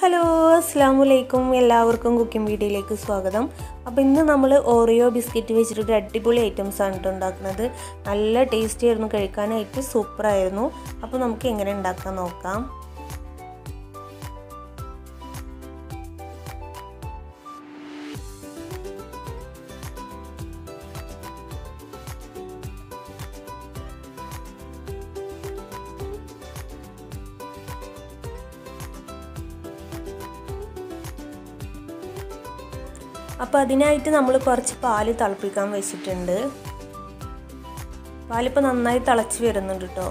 hello അസ്സാം വലൈക്കും എല്ലാവർക്കും കുക്കിംഗ് വീഡിയോയിലേക്ക് സ്വാഗതം അപ്പോൾ ഇന്ന് നമ്മൾ ഓറിയോ ബിസ്ക്കറ്റ് വെച്ചിട്ട് ഒരു അടിപൊളി ഐറ്റംസ് ആണ് കേട്ടോ ഉണ്ടാക്കുന്നത് നല്ല ടേസ്റ്റി ആയിരുന്നു കഴിക്കാനായിട്ട് സൂപ്പറായിരുന്നു അപ്പോൾ നമുക്ക് എങ്ങനെ ഉണ്ടാക്കാൻ നോക്കാം അപ്പോൾ അതിനായിട്ട് നമ്മൾ കുറച്ച് പാല് തിളപ്പിക്കാൻ വെച്ചിട്ടുണ്ട് പാലിപ്പോൾ നന്നായി തിളച്ച് വരുന്നുണ്ട് കേട്ടോ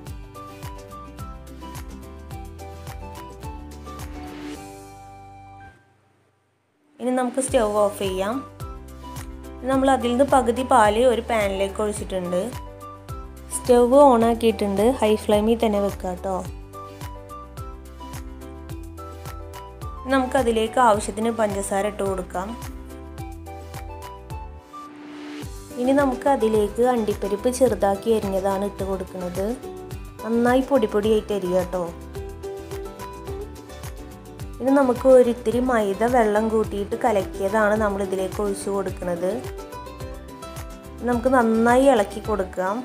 ഇനി നമുക്ക് സ്റ്റവ് ഓഫ് ചെയ്യാം നമ്മൾ അതിൽ നിന്ന് പകുതി പാല് ഒരു പാനിലേക്ക് ഒഴിച്ചിട്ടുണ്ട് സ്റ്റവ് ഓൺ ആക്കിയിട്ടുണ്ട് ഹൈ ഫ്ലെയിമിൽ തന്നെ വെക്കുക കേട്ടോ നമുക്കതിലേക്ക് ആവശ്യത്തിന് പഞ്ചസാര ഇട്ട് കൊടുക്കാം ഇനി നമുക്ക് അതിലേക്ക് അണ്ടിപ്പരിപ്പ് ചെറുതാക്കി അരിഞ്ഞതാണ് ഇട്ട് കൊടുക്കുന്നത് നന്നായി പൊടി പൊടിയായിട്ട് അരിയുക കേട്ടോ ഇനി നമുക്ക് ഒരിത്തിരി മൈദ വെള്ളം കൂട്ടിയിട്ട് കലക്കിയതാണ് നമ്മൾ ഇതിലേക്ക് ഒഴിച്ചു കൊടുക്കുന്നത് നമുക്ക് നന്നായി ഇളക്കി കൊടുക്കാം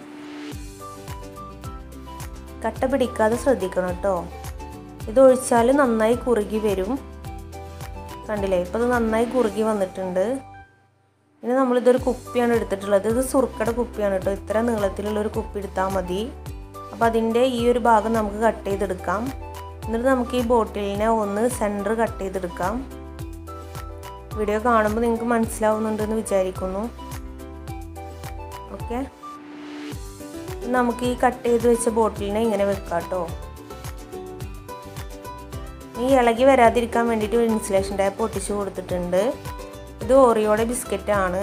കട്ട പിടിക്കാതെ ശ്രദ്ധിക്കണം കേട്ടോ ഇത് ഒഴിച്ചാൽ നന്നായി കുറുകി വരും കണ്ടില്ലേ ഇപ്പോൾ ഇത് നന്നായി കുറുകി വന്നിട്ടുണ്ട് ഇനി നമ്മളിതൊരു കുപ്പിയാണ് എടുത്തിട്ടുള്ളത് ഇത് സുർക്കയുടെ കുപ്പിയാണ് കേട്ടോ ഇത്ര നീളത്തിലുള്ള ഒരു കുപ്പി എടുത്താൽ മതി അപ്പോൾ അതിൻ്റെ ഈ ഒരു ഭാഗം നമുക്ക് കട്ട് ചെയ്തെടുക്കാം എന്നിട്ട് നമുക്ക് ഈ ബോട്ടിലിനെ ഒന്ന് സെൻറ്റർ കട്ട് ചെയ്തെടുക്കാം വീഡിയോ കാണുമ്പോൾ നിങ്ങൾക്ക് മനസ്സിലാവുന്നുണ്ടെന്ന് വിചാരിക്കുന്നു ഓക്കെ നമുക്ക് ഈ കട്ട് ചെയ്ത് വെച്ച ബോട്ടിലിനെ ഇങ്ങനെ വെക്കാം കേട്ടോ ഈ ഇളകി വരാതിരിക്കാൻ വേണ്ടിയിട്ട് ഒരു ഇൻസുലേഷൻ ടാപ്പ് ഒട്ടിച്ചു കൊടുത്തിട്ടുണ്ട് ഇത് ഓറിയോടെ ബിസ്ക്കറ്റ് ആണ്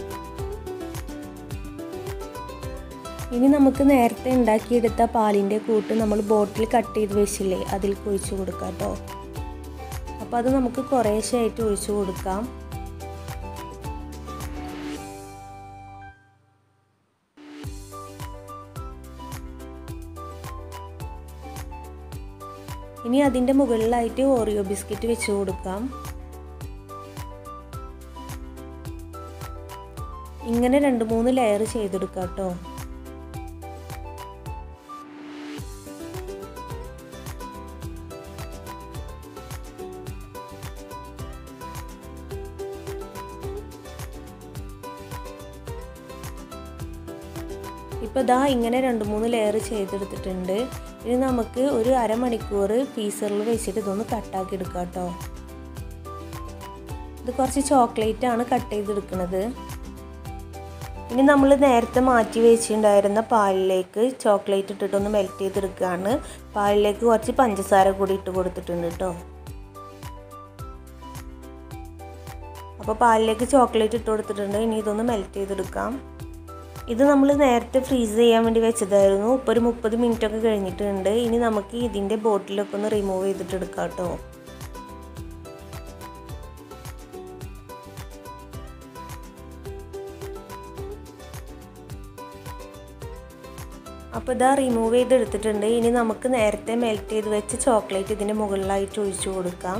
ഇനി നമുക്ക് നേരത്തെ ഉണ്ടാക്കിയെടുത്ത പാലിൻ്റെ കൂട്ട് നമ്മൾ ബോട്ടിൽ കട്ട് ചെയ്ത് വെച്ചില്ലേ അതിൽ ഒഴിച്ചു കൊടുക്കാം കേട്ടോ അപ്പോൾ അത് നമുക്ക് കുറേശ്ശായിട്ട് ഒഴിച്ചു കൊടുക്കാം ഇനി അതിൻ്റെ മുകളിലായിട്ട് ഓറിയോ ബിസ്ക്കറ്റ് വെച്ച് കൊടുക്കാം ഇങ്ങനെ രണ്ട് മൂന്ന് ലെയർ ചെയ്തെടുക്കാം കേട്ടോ ഇപ്പോൾ ദാ ഇങ്ങനെ രണ്ട് മൂന്ന് ലെയർ ചെയ്തെടുത്തിട്ടുണ്ട് ഇനി നമുക്ക് ഒരു അരമണിക്കൂർ ഫീസറിൽ വെച്ചിട്ട് ഇതൊന്ന് കട്ടാക്കി എടുക്കാം കേട്ടോ ഇത് കുറച്ച് ചോക്ലേറ്റ് ആണ് കട്ട് ചെയ്തെടുക്കുന്നത് ഇനി നമ്മൾ നേരത്തെ മാറ്റി വെച്ചിട്ടുണ്ടായിരുന്ന പാലിലേക്ക് ചോക്ലേറ്റ് ഇട്ടിട്ടൊന്ന് മെൽറ്റ് ചെയ്തെടുക്കുകയാണ് പാലിലേക്ക് കുറച്ച് പഞ്ചസാര കൂടി ഇട്ട് കൊടുത്തിട്ടുണ്ട് കേട്ടോ അപ്പോൾ പാലിലേക്ക് ചോക്ലേറ്റ് ഇട്ട് കൊടുത്തിട്ടുണ്ട് ഇനി ഇതൊന്ന് മെൽറ്റ് ചെയ്തെടുക്കാം ഇത് നമ്മൾ നേരത്തെ ഫ്രീസ് ചെയ്യാൻ വേണ്ടി വെച്ചതായിരുന്നു ഇപ്പോൾ ഒരു മുപ്പത് മിനിറ്റ് ഒക്കെ കഴിഞ്ഞിട്ടുണ്ട് ഇനി നമുക്ക് ഇതിൻ്റെ ബോട്ടിലൊക്കെ ഒന്ന് റിമൂവ് ചെയ്തിട്ട് എടുക്കാം കേട്ടോ അപ്പോൾ ഇതാ റിമൂവ് ചെയ്തെടുത്തിട്ടുണ്ട് ഇനി നമുക്ക് നേരത്തെ മെൽറ്റ് ചെയ്ത് വെച്ച് ചോക്ലേറ്റ് ഇതിൻ്റെ മുകളിലായിട്ട് ഒഴിച്ചു കൊടുക്കാം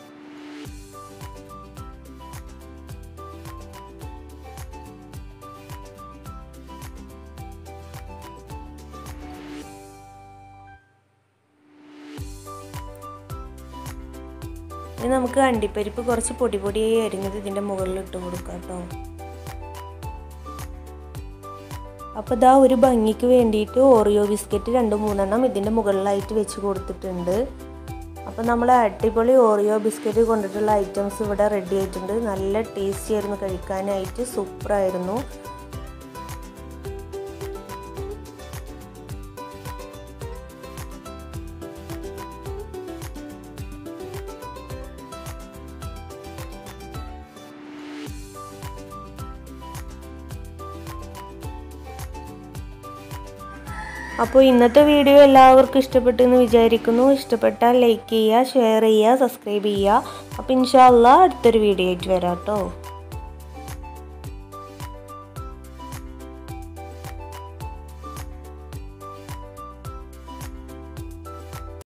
ഇനി നമുക്ക് അണ്ടിപ്പരിപ്പ് കുറച്ച് പൊടി പൊടിയായി അരിഞ്ഞത് ഇതിൻ്റെ മുകളിൽ ഇട്ട് കൊടുക്കാം കേട്ടോ അപ്പോൾ ഇതാ ഒരു ഭംഗിക്ക് വേണ്ടിയിട്ട് ഓറിയോ ബിസ്ക്കറ്റ് രണ്ട് മൂന്നെണ്ണം ഇതിൻ്റെ മുകളിലായിട്ട് വെച്ച് കൊടുത്തിട്ടുണ്ട് അപ്പോൾ നമ്മൾ അടിപൊളി ഓറിയോ ബിസ്ക്കറ്റ് കൊണ്ടിട്ടുള്ള ഐറ്റംസ് ഇവിടെ റെഡി ആയിട്ടുണ്ട് നല്ല ടേസ്റ്റി ആയിരുന്നു കഴിക്കാനായിട്ട് സൂപ്പറായിരുന്നു അപ്പോൾ ഇന്നത്തെ വീഡിയോ എല്ലാവർക്കും ഇഷ്ടപ്പെട്ടു എന്ന് വിചാരിക്കുന്നു ഇഷ്ടപ്പെട്ടാൽ ലൈക്ക് ചെയ്യുക ഷെയർ ചെയ്യുക സബ്സ്ക്രൈബ് ചെയ്യുക അപ്പോൾ ഇൻഷാല്ല അടുത്തൊരു വീഡിയോ ആയിട്ട് വരാം കേട്ടോ